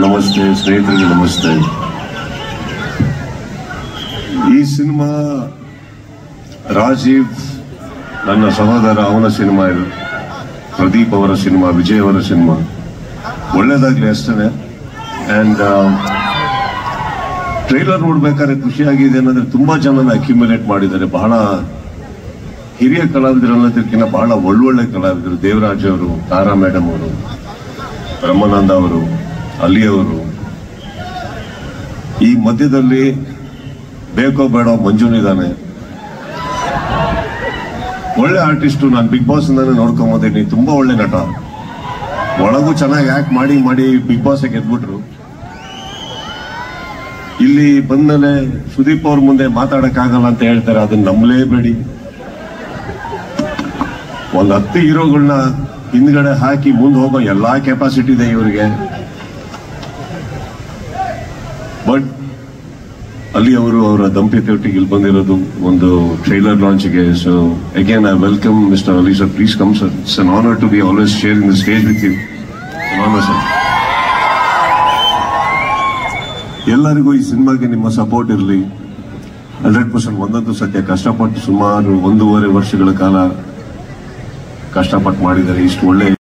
ನಮಸ್ತೆ ಸ್ನೇಹಿತರಿಗೆ ನಮಸ್ತೆ ಈ ಸಿನಿಮಾ ರಾಜೀವ್ ನನ್ನ ಸಹೋದರ ಅವನ ಸಿನಿಮಾ ಇದು ಪ್ರದೀಪ್ ಅವರ ಸಿನಿಮಾ ವಿಜಯ್ ಅವರ ಸಿನಿಮಾ ಒಳ್ಳೇದಾಗ್ಲಿ ಅಷ್ಟೇ ಅಂಡ್ ಟ್ರೈಲರ್ ನೋಡ್ಬೇಕಾದ್ರೆ ಖುಷಿಯಾಗಿದೆ ಏನಂದ್ರೆ ತುಂಬಾ ಜನನ ಅಕ್ಯುಮುಲೇಟ್ ಮಾಡಿದ್ದಾರೆ ಬಹಳ ಹಿರಿಯ ಕಲಾವಿದರು ಅನ್ನೋದಕ್ಕಿಂತ ಬಹಳ ಒಳ್ಳೊಳ್ಳೆ ಕಲಾವಿದರು ದೇವರಾಜ್ ಅವರು ತಾರಾ ಮೇಡಮ್ ಅವರು ಬ್ರಹ್ಮಾನಂದ ಅವರು ಅಲಿ ಅವರು ಈ ಮಧ್ಯದಲ್ಲಿ ಬೇಕೋ ಬೇಡೋ ಮಂಜುನ್ ಇದ್ದಾನೆ ಒಳ್ಳೆ ಆರ್ಟಿಸ್ಟು ನಾನು ಬಿಗ್ ಬಾಸ್ ಇಂದಾನೆ ನೋಡ್ಕೊಂಬಂದಿನಿ ತುಂಬಾ ಒಳ್ಳೆ ನಟ ಒಳಗೂ ಚೆನ್ನಾಗಿ ಆಕ್ಟ್ ಮಾಡಿ ಮಾಡಿ ಬಿಗ್ ಬಾಸ್ ಗೆದ್ಬಿಟ್ರು ಇಲ್ಲಿ ಬಂದ್ಮೇಲೆ ಸುದೀಪ್ ಅವ್ರ ಮುಂದೆ ಮಾತಾಡಕ್ಕಾಗಲ್ಲ ಅಂತ ಹೇಳ್ತಾರೆ ಅದನ್ನ ನಂಬಲೇಬೇಡಿ ಒಂದ್ ಹತ್ತು ಹೀರೋಗಳನ್ನ ಹಿಂದ್ಗಡೆ ಹಾಕಿ ಮುಂದೆ ಹೋಗೋ ಎಲ್ಲಾ ಕೆಪಾಸಿಟಿ ಇದೆ ಇವರಿಗೆ ಬಟ್ ಅಲ್ಲಿ ಅವರು ಅವರ ದಂಪತಿಯೊಟ್ಟಿಗೆ ಇಲ್ಲಿ ಬಂದಿರೋದು ಒಂದು ಟ್ರೈಲರ್ ಲಾಂಚ್ಗೆ so again I welcome mister Ali sir please come sir it's an honour to be always sharing the stage with you honour sir ಎಲ್ಲರಿಗೂ ಈ ಸಿನಿಮಾಗೆ ನಿಮ್ಮ ಸಪೋರ್ಟ್ ಇರಲಿ ಹಂಡ್ರೆಡ್ ಪರ್ಸೆಂಟ್ ಒಂದೊಂದು ಸದ್ಯ ಕಷ್ಟಪಟ್ಟು ಸುಮಾರು ಒಂದೂವರೆ ವರ್ಷಗಳ ಕಾಲ ಕಷ್ಟಪಟ್ಟು ಮಾಡಿದ್ದಾರೆ ಇಷ್ಟು ಒಳ್ಳೆ